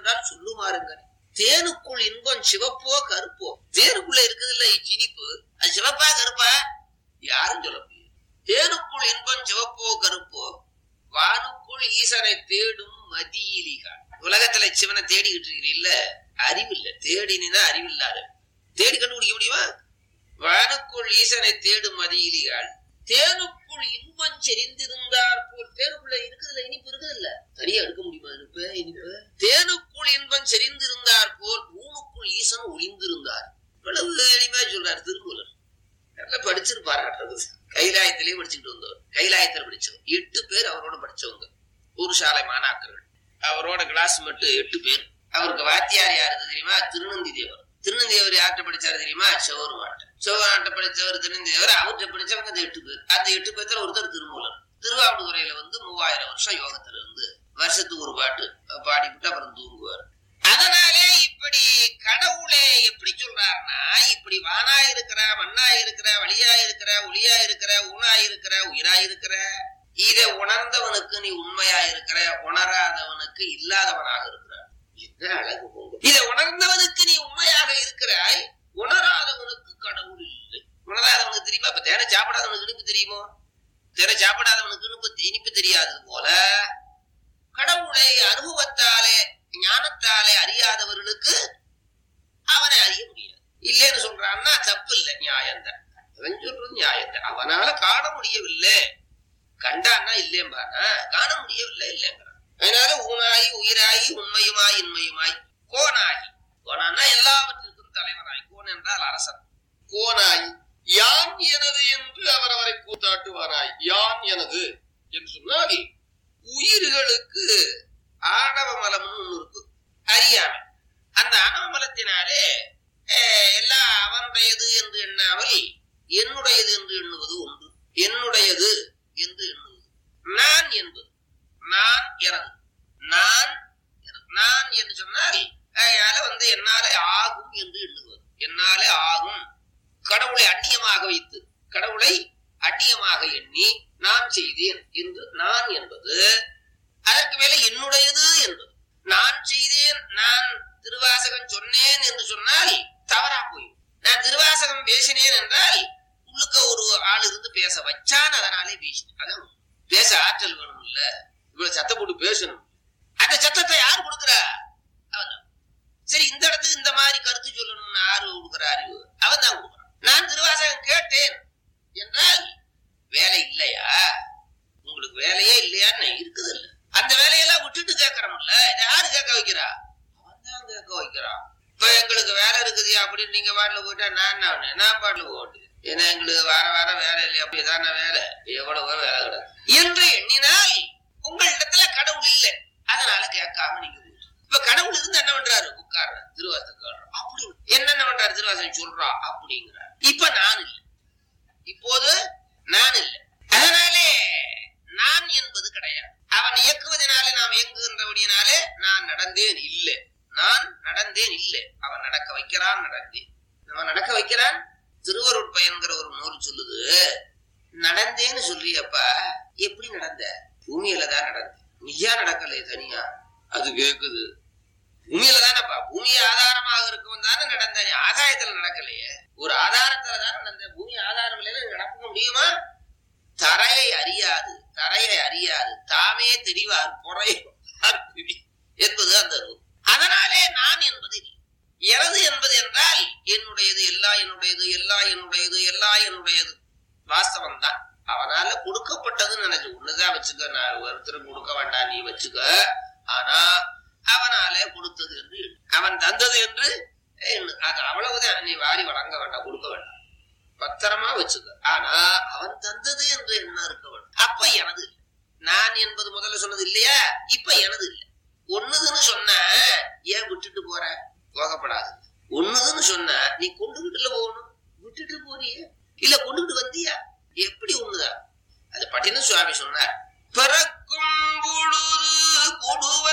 என்றால் சொல்லுமாறுங்க தேனுக்குள் இன்பம் சிவப்போ கருப்போ தேனுக்குள்ள இருக்குது இல்ல இனிப்பு அது சிவப்பா கருப்பா யாரும் சொல்ல முடியாது தேனுக்குள் இன்பம் சிவப்போ கருப்போ வானுக்குள் ஈசனை தேடும் மதியிலிகான் உலகத்துல சிவனை தேடிக்கிட்டு இருக்கிறீல்ல அறிவில்ல தேடினா அறிவில்லாத தேடி கண்டுபிடிக்க முடியுமா வானுக்குள் ஈசனை தேடும் மதியிலிகான் தேனுக்குள் இன்பம் செறிந்திருந்தார் போல் தேனுக்குள்ள இருக்குதுல்ல இனிப்பு இருக்குதுல்ல தனியா எடுக்க முடியுமா இனிப்பு இனிப்பு தேனுக்குள் இன்பம் செறிந்திருந்தார் போல் ஊனுக்குள் ஈசன் ஒளிந்திருந்தார் இவ்வளவு எளிமையா சொல்றாரு திருமூலர் நல்லா படிச்சிருப்பாரு கைலாயத்திலேயே படிச்சுட்டு வந்தவர் கைலாயத்துல படிச்சவர் எட்டு பேர் அவரோட படிச்சவங்க ஒரு சாலை மாணாக்கர்கள் அவரோட கிளாஸ் மட்டும் எட்டு பேர் அவருக்கு வாத்தியார் யாரு தெரியுமா திருநந்தி தேவர் திருநந்தி தேவர் யார்கிட்ட படிச்சாரு தெரியுமா செவருமாட்ட செவராட்ட படிச்சவர் திருநந்தி தேவர் அவர்கிட்ட படிச்சவங்க அந்த எட்டு பேர் அந்த எட்டு பேர்த்துல ஒருத்தர் திருமூலர் திருவாவடுதுறையில வந்து மூவாயிரம் வருஷம் யோகத்துல இருந்து வருஷத்துக்கு ஒரு பாட்டு பாடிவிட்டு அப்புறம் தூங்குவார் அதனாலே இப்படி கடவுளே எப்படி சொல்றாருன்னா இப்படி வானா இருக்கிற மண்ணா இருக்கிற வழியா இருக்கிற ஒளியா இருக்கிற ஊனா இருக்கிற உயிரா இருக்கிற இதை உணர்ந்தவனுக்கு நீ உண்மையா இருக்கிற உணராதவனுக்கு இல்லாதவனாக இருக்கிறார் என்ன அழகு போங்க இதை உணர்ந்தவனுக்கு நீ உண்மையாக இருக்கிறாய் உணராதவனுக்கு கடவுள் இல்லை உணராதவனுக்கு தெரியுமா இப்ப தேனை சாப்பிடாதவனுக்கு இனிப்பு தெரியுமோ தேனை சாப்பிடாதவனுக்கு இனிப்பு இனிப்பு தெரியாதது போல கடவுளை அனுபவத்தாலே ஞானத்தாலே அறியாதவர்களுக்கு அவனை அறிய முடியாது இல்லைன்னு சொல்றான்னா தப்பு இல்லை நியாயம்தான் அவன் சொல்றது நியாயம்தான் அவனால காண முடியவில்லை கண்டான்னா இல்லையம்பானா காண முடியவில்லை இல்லைங்கிறான் அதனால ஊனாயி உயிராயி உண்மையுமாய் இன்மையுமாய் கோனாகி கோனான்னா எல்லாவற்றிற்கும் தலைவனாய் கோன் என்றால் அரசன் கோனாய் யான் எனது என்று அவரவரை கூத்தாட்டுவாராய் யான் எனது என்று சொன்னால் உயிர்களுக்கு ஆணவ மலம்னு ஒண்ணு இருக்கு அறியாமை அந்த ஆணவ மலத்தினாலே அஹ், எல்லாம் அவனுடையது என்று எண்ணாமல் என்னுடையது என்று எண்ணுவது உண்டு என்னுடையது என்று எண்ணுவது நான் என்பது நான் எனது நான் எனது. நான் என்று சொன்னால் அதனால வந்து என்னாலே ஆகும் என்று எண்ணுவது என்னாலே ஆகும் கடவுளை அந்நியமாக வைத்து கடவுளை அந்நியமாக எண்ணி நான் செய்தேன் என்று நான் என்பது அதற்கு மேல என்னுடையது என்பது நான் செய்தேன் நான் திருவாசகம் சொன்னேன் என்று சொன்னால் தவறா போய் நான் திருவாசகம் பேசினேன் என்றால் உள்ளுக்க ஒரு ஆள் இருந்து பேச வச்சான் அதனாலே பேசினேன் அதான் உண்மை. பேச ஆற்றல் வேணும் இல்ல இவ்வளவு சத்தம் போட்டு பேசணும் அந்த சத்தத்தை யார் கொடுக்குறா அவன் தான். சரி இந்த இடத்துக்கு இந்த மாதிரி கருத்து சொல்லணும்னு யாரு கொடுக்குற அறிவு அவன் தான் கொடுக்குறான் நான் திருவாசகம் கேட்டேன் என்றால் வேலை இல்லையா உங்களுக்கு வேலையே இல்லையான்னு இருக்குது இல்ல அந்த வேலையெல்லாம் விட்டுட்டு கேட்கறோம்ல இதை யாரு கேட்க வைக்கிறா அவன் தான் கேட்க வைக்கிறான் இப்ப எங்களுக்கு வேலை இருக்குது அப்படின்னு நீங்க பாட்டுல போயிட்டா நான் என்ன பண்ணேன்? நான் பாட்டுல போட்டு ஏன்னா எங்களுக்கு வார வாரம் வேலை இல்லையா அப்படிதான வேலை எவ்வளவு வேலை கிடக்கு என்று எண்ணினால் உங்களிடத்துல கடவுள் இல்லை அதனால கேட்காம நீங்க போயிட்டு. இப்ப கடவுள் இருந்து என்ன பண்றாரு உட்கார்ற திருவாசகம் கேடுறோம். அப்படி என்னென்ன பண்றாரு திருவாசகம் சொல்றா அப்படிங்கிறார் இப்ப நான் இல்லை இப்போது நான் இல்லை அதனாலே நான் என்பது கிடையாது அவன் இயக்குவதனாலே நாம் இயங்குகின்றபடியினாலே நான் நடந்தேன் இல்லை நான் நடந்தேன் இல்லை அவன் நடக்க வைக்கிறான் நடந்தேன் அவன் நடக்க வைக்கிறான் திருவருட்பயன்கிற ஒரு நூல் சொல்லுது நடந்தேன்னு சொல்றியப்பா எப்படி நடந்த பூமியில தான் நடந்த நீயா நடக்கலையே தனியா அது கேக்குது பூமியில தானப்பா பூமி ஆதாரமாக இருக்கவும் தானே நடந்த நீ ஆதாயத்துல நடக்கலையே ஒரு ஆதாரத்துல தானே நடந்த பூமி ஆதாரம் இல்லைன்னு நடக்க முடியுமா தரையை அறியாது தரையை அறியாது தாமே தெரிவார் பொறையார் பிடி என்பது அந்த நூல் அதனாலே நான் என்பது இல்லை. எனது என்பது என்றால் என்னுடையது எல்லா என்னுடையது எல்லா என்னுடையது எல்லா என்னுடையது வாஸ்தவம் தான் அவனால கொடுக்கப்பட்டதுன்னு நினைச்சு ஒண்ணுதான் வச்சுக்க நான் ஒருத்தருக்கு கொடுக்க வேண்டாம் நீ வச்சுக்க ஆனா அவனாலே கொடுத்தது என்று எண்ணு. அவன் தந்தது என்று எண்ணு. அது அவ்வளவுதான் நீ வாரி வழங்க வேண்டாம் கொடுக்க வேண்டாம் பத்திரமா வச்சுக்க ஆனா அவன் தந்தது என்று என்ன இருக்க வேண்டும் அப்ப எனது இல்லை. நான் என்பது முதல்ல சொன்னது இல்லையா இப்ப எனது இல்லை ஒண்ணுதுன்னு சொன்ன ஏன் விட்டுட்டு போற போகப்படாது ஒண்ணுதுன்னு சொன்ன நீ கொண்டுகிட்டுல போகணும் விட்டுட்டு போறியே இல்ல கொண்டுகிட்டு வந்தியா எப்படி ஒண்ணுதான் அது பட்டின சுவாமி சொன்னார் பிறக்கும் பொழுது கொடுவ